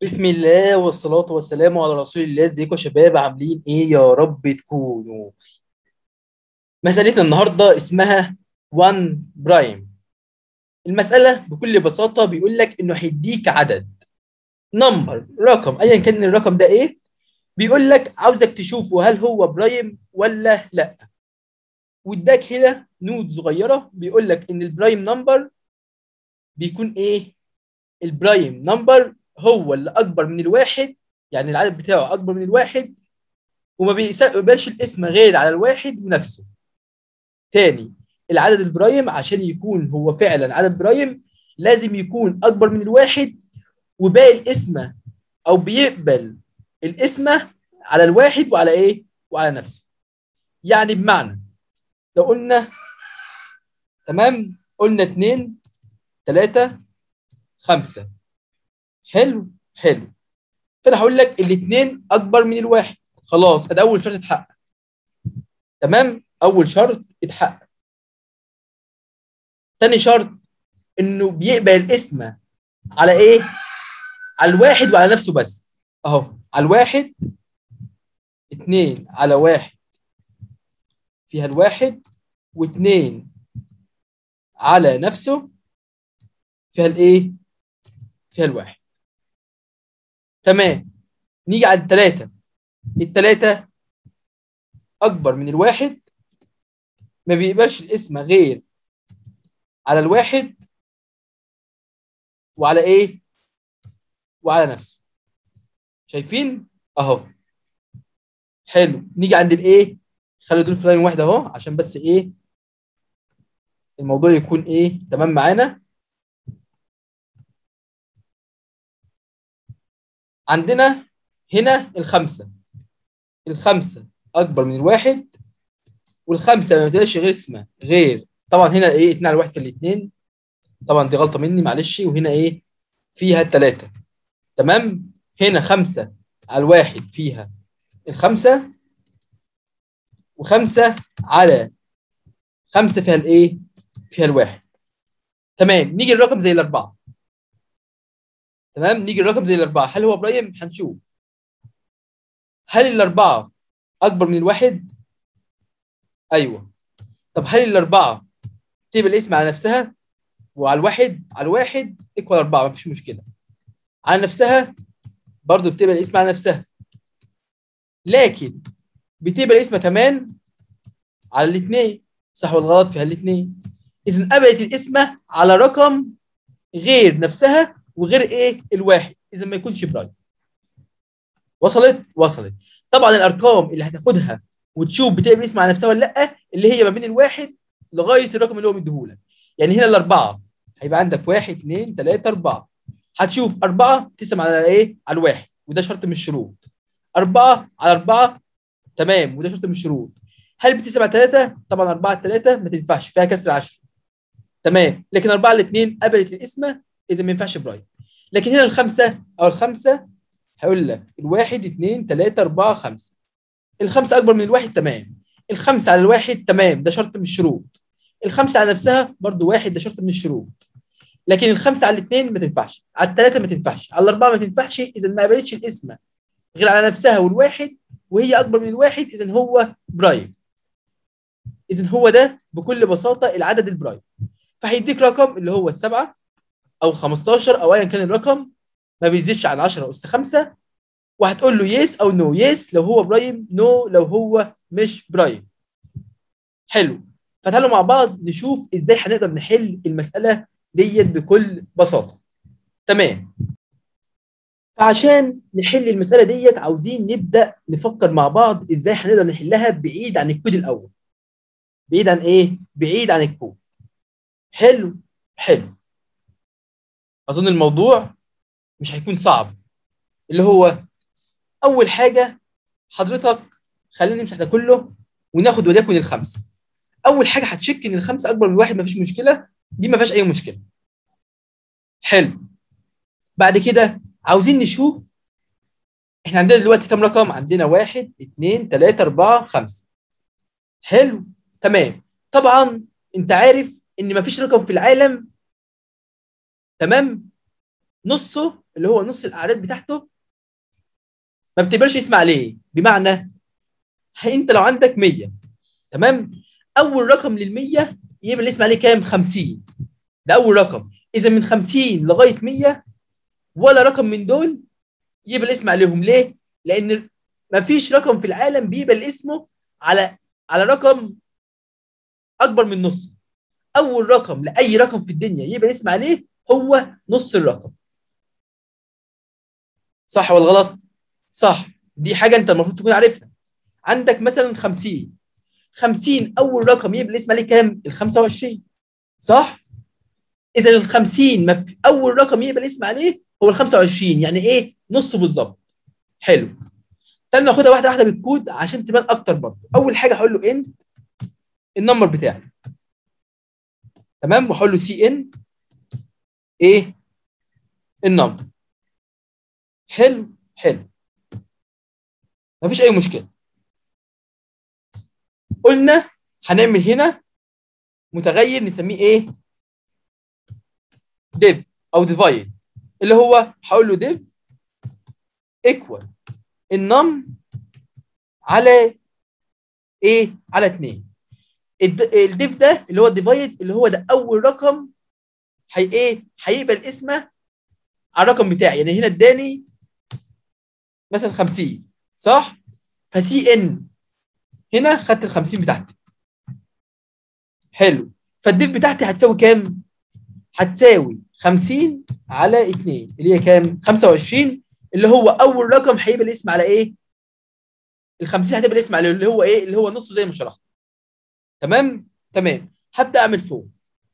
بسم الله والصلاة والسلام على رسول الله ازيكم يا شباب عاملين ايه يا رب تكونوا مسألتنا النهاردة اسمها 1 برايم المسألة بكل بساطة بيقول لك انه هيديك عدد نمبر رقم ايا كان الرقم ده ايه بيقول لك عاوزك تشوفه هل هو برايم ولا لا واداك هنا نوت صغيرة بيقول لك ان البرايم نمبر بيكون ايه البرايم نمبر هو اللي اكبر من الواحد يعني العدد بتاعه اكبر من الواحد وما بيقبلش الاسم غير على الواحد ونفسه تاني العدد البرايم عشان يكون هو فعلا عدد برايم لازم يكون اكبر من الواحد وباقي الاسم او بيقبل الاسم على الواحد وعلى ايه وعلى نفسه يعني بمعنى لو قلنا تمام قلنا اتنين تلاتة خمسة حلو حلو فانا هقول لك الاثنين اكبر من الواحد خلاص ده اول شرط اتحقق تمام اول شرط اتحقق تاني شرط انه بيقبل الاسم على ايه على الواحد وعلى نفسه بس اهو على الواحد اتنين على واحد فيها الواحد واتنين على نفسه فيها الايه فيها الواحد تمام نيجي على الثلاثة الثلاثة أكبر من الواحد ما بيقبلش الاسم غير على الواحد وعلى إيه؟ وعلى نفسه شايفين؟ أهو حلو نيجي عند الإيه؟ خلي دول في لاين واحد أهو عشان بس إيه؟ الموضوع يكون إيه؟ تمام معانا؟ عندنا هنا الخمسة الخمسة أكبر من الواحد والخمسة ما بتبقاش غير اسمها غير طبعا هنا إيه اتنين على الواحد في الاتنين طبعا دي غلطة مني معلش وهنا إيه فيها التلاتة تمام هنا خمسة على الواحد فيها الخمسة وخمسة على خمسة فيها الإيه فيها الواحد تمام نيجي الرقم زي الأربعة تمام نيجي الرقم زي الأربعة هل هو برايم هنشوف هل الأربعة أكبر من الواحد أيوه طب هل الأربعة تقبل الاسم على نفسها وعلى الواحد على الواحد ايكوال أربعة مفيش مشكلة على نفسها برضو بتقبل الاسم على نفسها لكن بتقبل الاسم كمان على الاثنين صح ولا غلط فيها الاثنين إذا قبلت الاسم على رقم غير نفسها وغير ايه الواحد اذا ما يكونش برايم وصلت وصلت طبعا الارقام اللي هتاخدها وتشوف بتقبل اسم على نفسها ولا لا اللي هي ما بين الواحد لغايه الرقم اللي هو مديهولك يعني هنا الاربعه هيبقى عندك واحد اثنين ثلاثه اربعه هتشوف اربعه تقسم على ايه على الواحد وده شرط من الشروط اربعه على اربعه تمام وده شرط من الشروط هل بتقسم على ثلاثه طبعا اربعه على ثلاثه ما تنفعش فيها كسر 10 تمام لكن اربعه على اثنين قبلت الاسم اذا ما ينفعش برايم لكن هنا الخمسه او الخمسه هقول لك الواحد اثنين ثلاثه اربعه خمسه الخمسه اكبر من الواحد تمام الخمسه على الواحد تمام ده شرط من الشروط الخمسه على نفسها برضو واحد ده شرط من الشروط لكن الخمسه على الاثنين ما تنفعش على الثلاثه ما تنفعش على الاربعه ما تنفعش اذا ما قبلتش الاسم غير على نفسها والواحد وهي اكبر من الواحد اذا هو برايم اذا هو ده بكل بساطه العدد البرايم فهيديك رقم اللي هو السبعه او 15 او ايا كان الرقم ما بيزيدش عن 10 اس 5 وهتقول له يس او نو يس لو هو برايم نو لو هو مش برايم حلو فتعالوا مع بعض نشوف ازاي هنقدر نحل المساله ديت بكل بساطه تمام فعشان نحل المساله ديت عاوزين نبدا نفكر مع بعض ازاي هنقدر نحلها بعيد عن الكود الاول بعيد عن ايه بعيد عن الكود حلو حلو اظن الموضوع مش هيكون صعب اللي هو اول حاجه حضرتك خلينا نمسح ده كله وناخد وليكن الخمسه اول حاجه هتشك ان الخمسه اكبر من واحد مفيش مشكله دي ما فيهاش اي مشكله حلو بعد كده عاوزين نشوف احنا عندنا دلوقتي كام رقم عندنا واحد اثنين ثلاثة أربعة خمسة حلو تمام طبعا انت عارف ان مفيش رقم في العالم تمام نصه اللي هو نص الاعداد بتاعته ما بتقبلش اسم عليه بمعنى انت لو عندك 100 تمام اول رقم لل 100 يبقى الاسم عليه كام 50 ده اول رقم اذا من 50 لغايه 100 ولا رقم من دول يبقى الاسم عليهم ليه لان ما فيش رقم في العالم بيقبل اسمه على على رقم اكبر من نصه اول رقم لاي رقم في الدنيا يبقى الاسم عليه هو نص الرقم صح ولا غلط صح دي حاجه انت المفروض تكون عارفها عندك مثلا 50 50 اول رقم يبقى الاسم عليه كام ال 25 صح اذا ال 50 ما في اول رقم يبقى الاسم عليه هو ال 25 يعني ايه نصه بالظبط حلو تعالى ناخدها واحده واحده بالكود عشان تبان اكتر برضه اول حاجه هقول له ان النمبر بتاعي تمام واقول له سي ان ايه النمبر حلو حلو مفيش اي مشكله قلنا هنعمل هنا متغير نسميه ايه div او divide اللي هو هقول له div equal النم على ايه على 2 الديف ده اللي هو الديفايد اللي هو ده اول رقم هي ايه هيقبل اسمه على الرقم بتاعي يعني هنا اداني مثلا 50 صح فسي ان هنا خدت ال 50 بتاعتي حلو فالديف بتاعتي هتساوي كام هتساوي 50 على 2 اللي هي كام 25 اللي هو اول رقم هيبقى الاسم على ايه ال 50 هتبقى الاسم على اللي هو ايه اللي هو نصه زي ما شرحت تمام تمام هبدا اعمل فوق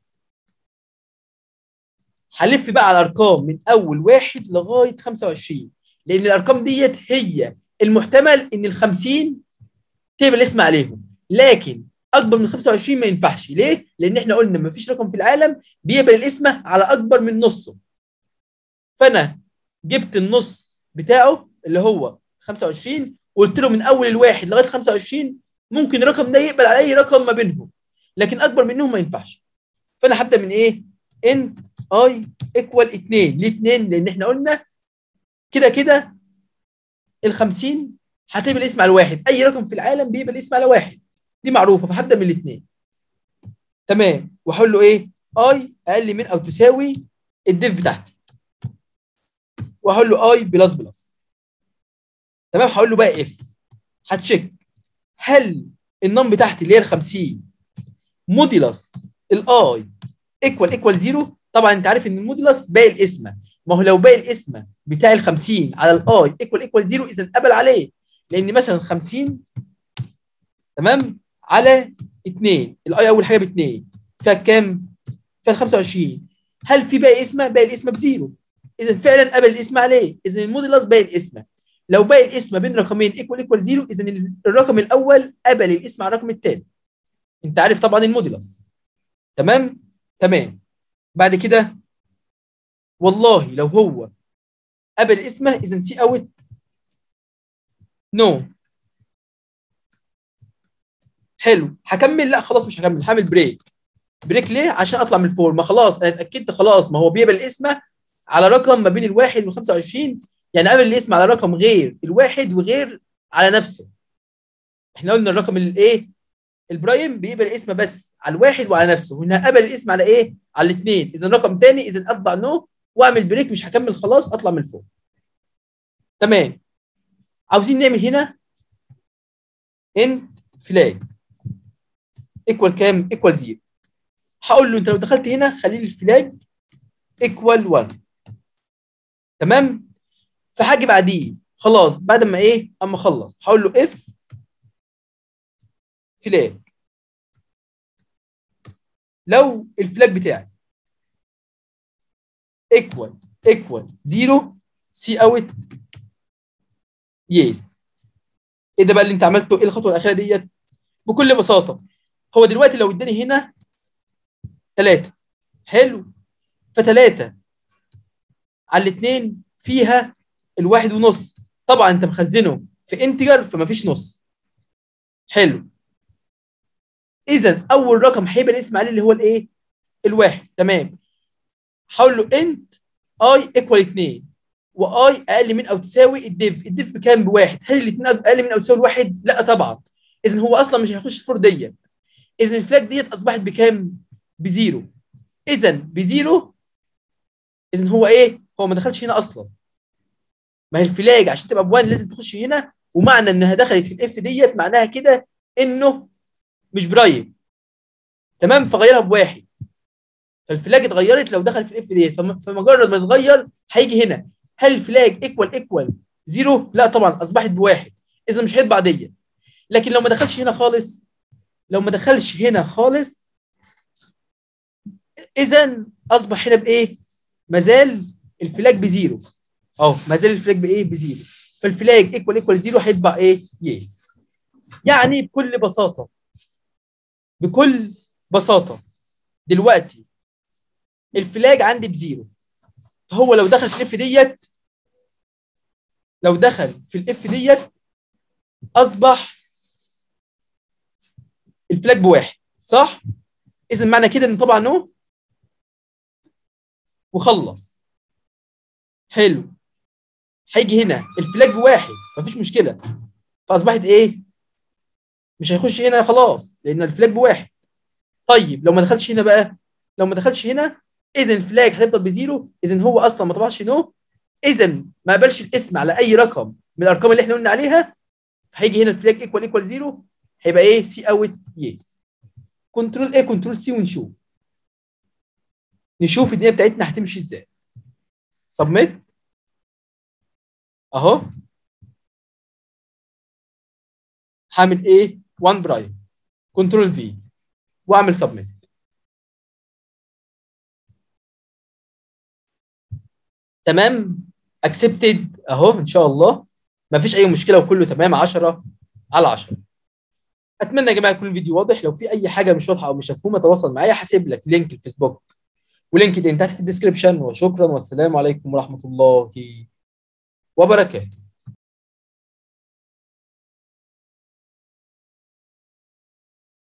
هلف بقى على الارقام من اول واحد لغايه 25 لان الارقام ديت هي المحتمل ان ال 50 تبقى الاسم عليهم لكن اكبر من 25 ما ينفعش ليه؟ لان احنا قلنا ما فيش رقم في العالم بيقبل الاسم على اكبر من نصه فانا جبت النص بتاعه اللي هو 25 وقلت له من اول الواحد لغايه 25 ممكن الرقم ده يقبل على اي رقم ما بينهم لكن اكبر منهم ما ينفعش فانا هبدا من ايه ان اي ايكوال 2 ليه 2 لان احنا قلنا كده كده ال 50 هتقبل اسم على واحد اي رقم في العالم بيقبل اسم على واحد دي معروفه فهبدا من الاثنين تمام واقول له ايه اي اقل من او تساوي الديف بتاعتي واقول له اي بلس بلس تمام هقول له بقى اف هتشيك هل النم بتاعتي اللي هي ال 50 موديلس الاي ايكوال ايكوال زيرو طبعا انت عارف ان الموديلس باقي الاسم ما هو لو باقي الاسم بتاع ال 50 على الاي ايكوال ايكوال زيرو اذا قبل عليه لان مثلا 50 تمام على 2 الاي اول حاجه ب 2 فيها كام؟ فيها 25 هل في باقي اسم؟ باقي الاسم بزيرو اذا فعلا قبل الاسم عليه اذا الموديلس باقي الاسم لو باقي الاسم بين رقمين ايكوال ايكوال زيرو اذا الرقم الاول قبل الاسم على الرقم الثاني انت عارف طبعا الموديلس تمام تمام بعد كده والله لو هو قبل اسمه اذا سي اوت نو حلو هكمل لا خلاص مش هكمل هعمل بريك بريك ليه عشان اطلع من الفور ما خلاص انا اتاكدت خلاص ما هو بيقبل اسمه على رقم ما بين الواحد وال 25 يعني قبل الاسم على رقم غير الواحد وغير على نفسه احنا قلنا الرقم الايه البرايم بيقبل الاسم بس على الواحد وعلى نفسه هنا قبل الاسم على ايه على الاثنين اذا رقم ثاني اذا اطبع نو واعمل بريك مش هكمل خلاص اطلع من فوق تمام عاوزين نعمل هنا انت فلاج ايكوال كام ايكوال زيرو هقول له انت لو دخلت هنا خلي لي الفلاج ايكوال 1 تمام فهاجي بعديه خلاص بعد ما ايه اما اخلص هقول له اف فلاج لو الفلاج بتاعي ايكوال ايكوال زيرو سي اوت يس ايه ده بقى اللي انت عملته ايه الخطوه الاخيره ديت بكل بساطه هو دلوقتي لو اداني هنا ثلاثة حلو فثلاثة على الاثنين فيها الواحد ونص طبعا انت مخزنه في انتجر فما فيش نص حلو اذا اول رقم هيبقى الاسم عليه اللي هو الايه الواحد تمام هقول له انت اي ايكوال 2 واي اقل من او تساوي الديف الديف بكام بواحد هل الاثنين اقل من او تساوي الواحد لا طبعا اذا هو اصلا مش هيخش الفور ديت اذا الفلاج ديت اصبحت بكام بزيرو اذا بزيرو اذا هو ايه هو ما دخلش هنا اصلا ما هي الفلاج عشان تبقى بوان لازم تخش هنا ومعنى انها دخلت في الاف ديت معناها كده انه مش برايم تمام فغيرها بواحد فالفلاج اتغيرت لو دخل في الاف ديت فم- فمجرد ما يتغير هيجي هنا هل الفلاج ايكوال ايكوال زيرو؟ لا طبعا اصبحت بواحد اذا مش هيطبع ديت لكن لو ما دخلش هنا خالص لو ما دخلش هنا خالص اذا اصبح هنا بايه؟ مازال الفلاج بزيرو اهو مازال الفلاج بايه؟ بزيرو فالفلاج ايكوال ايكوال زيرو هيطبع ايه؟ يس يعني بكل بساطه بكل بساطه دلوقتي الفلاج عندي بزيرو فهو لو دخل في الاف ديت لو دخل في الاف ديت اصبح الفلاج بواحد صح؟ اذا معنى كده ان طبعا نو وخلص حلو هيجي هنا الفلاج بواحد مفيش مشكله فاصبحت ايه؟ مش هيخش هنا خلاص لان الفلاج بواحد طيب لو ما دخلش هنا بقى لو ما دخلش هنا اذا الفلاج هتفضل بزيرو اذا هو اصلا ما طبعش نو اذا ما قبلش الاسم على اي رقم من الارقام اللي احنا قلنا عليها هيجي هنا الفلاج ايكوال ايكوال زيرو هيبقى ايه سي اوت يس كنترول ايه كنترول سي ونشوف نشوف الدنيا بتاعتنا هتمشي ازاي سبميت اهو هعمل ايه 1 برايم كنترول في واعمل سبميت تمام اكسبتد اهو ان شاء الله ما فيش اي مشكله وكله تمام 10 على 10 اتمنى يا جماعه يكون الفيديو واضح لو في اي حاجه مش واضحه او مش مفهومه تواصل معايا هسيب لك لينك الفيسبوك ولينك تحت في الديسكربشن وشكرا والسلام عليكم ورحمه الله وبركاته